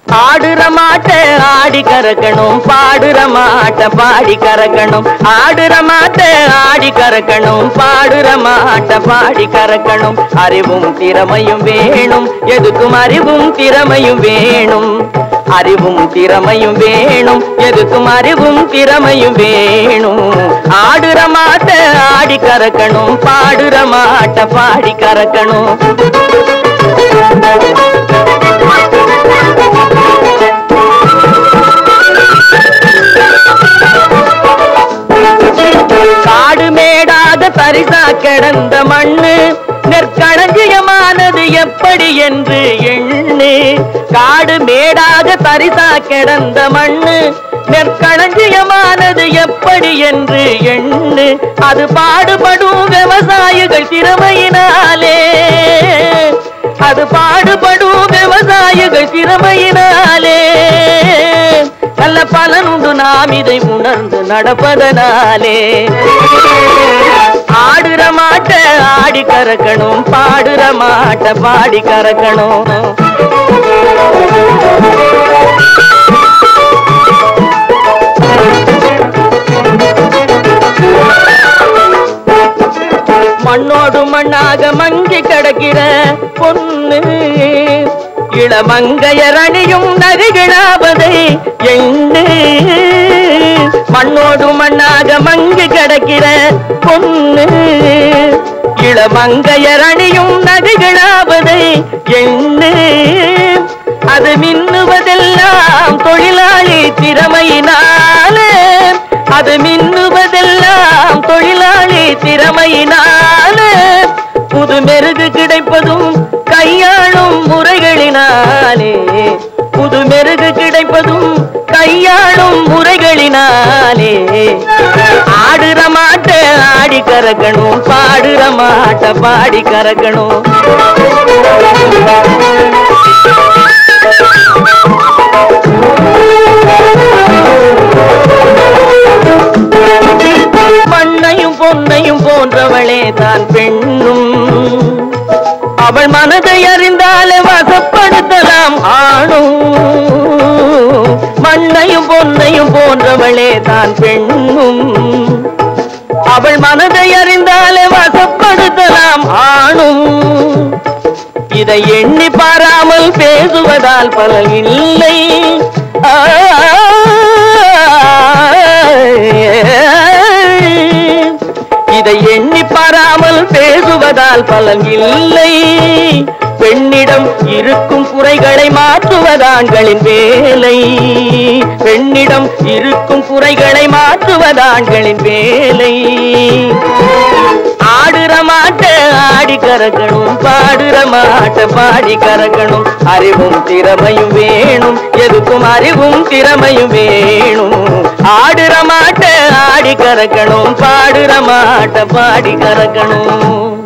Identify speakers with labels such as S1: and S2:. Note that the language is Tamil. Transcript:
S1: ஆடுற மாட்ட ஆடி கறக்கணும் பாடுற மாட்ட பாடி கறக்கணும் ஆடுற மாட்ட ஆடி கறக்கணும் பாடுற மாட்ட பாடி கறக்கணும் அறிவும் திறமையும் வேணும் எதுக்கும் அறிவும் திறமையும் வேணும் அறிவும் திறமையும் வேணும் எதுக்கும் அறிவும் திறமையும் வேணும் ஆடுற மாட்ட ஆடி கறக்கணும் பாடுற மாட்ட பாடி கறக்கணும் காடு மேடாக தரிசா கிடந்த மண்ணு நெற்களஞ்சியமானது எப்படி என்று எண்ணு காடு மேடாக தரிசா கிடந்த மண்ணு நெற்களஞ்சியமானது எப்படி என்று எண்ணு அது பாடுபடும் விவசாயிகள் திறமையினாலே அது பாடுபடும் விவசாயிகள் திறமையினாலே நல்ல பலனுண்டு நாம் இதை உணர்ந்து நடப்பதனாலே ஆடுற மாட்ட ஆடி கறக்கணும் பாடுற மாட்ட பாடி கறக்கணும் மண்ணோடு மண்ணாக மங்கி கிடக்கிற பொண்ணு இளமங்கையர் அணியும் நரிகிழாவதை எண்ணு மண்ணோடு மண்ணாக மங்கி கிடக்கிற பொண்ணு இளமங்கையர் அணியும் நரிகிழாவதை எண்ணு அது மின்னுவதெல்லாம் தொழிலாளி திறமையினாலே அது மின்னுவதெல்லாம் தொழிலாளி திறமையினாலே புது மெருகு கிடைப்பதும் கையாளும் முறைகளினாலே புது மெருகு கிடைப்பதும் கையாளும் முறைகளினாலே ஆடுற மாட்ட ஆடி கறக்கணும் பாடுற மாட்ட பாடி கறக்கணும் மண்ணையும் பொன்னையும் போன்றவளே தான் பெண்ணும் அவள் மனதை அறிந்தாலே வசப்படுத்தலாம் ஆணும் மண்ணையும் பொன்னையும் போன்றவளே தான் பெண்ணும் அவள் மனதை அறிந்தாலே வசப்படுத்தலாம் ஆணும் இதை எண்ணி பாராமல் பேசுவதால் பலன் இல்லை ஆ, இதை எண்ணி பாராமல் பேசுவதால் பலன் இல்லை பெண்ணிடம் இருக்கும் குறைகளை மாற்றுவதாண்களின் வேலை பெண்ணிடம் இருக்கும் குறைகளை மாற்றுவதாண்களின் வேலை ஆடுற மாட்ட ஆடி கறக்கணும் பாடுற மாட்ட பாடி கறக்கணும் அறிவும் திறமையும் வேணும் எதுக்கும் அறிவும் திறமையும் வேணும் ஆடுற மாட்ட ஆடி கறக்கணும் பாடுற மாட்ட பாடி கறக்கணும்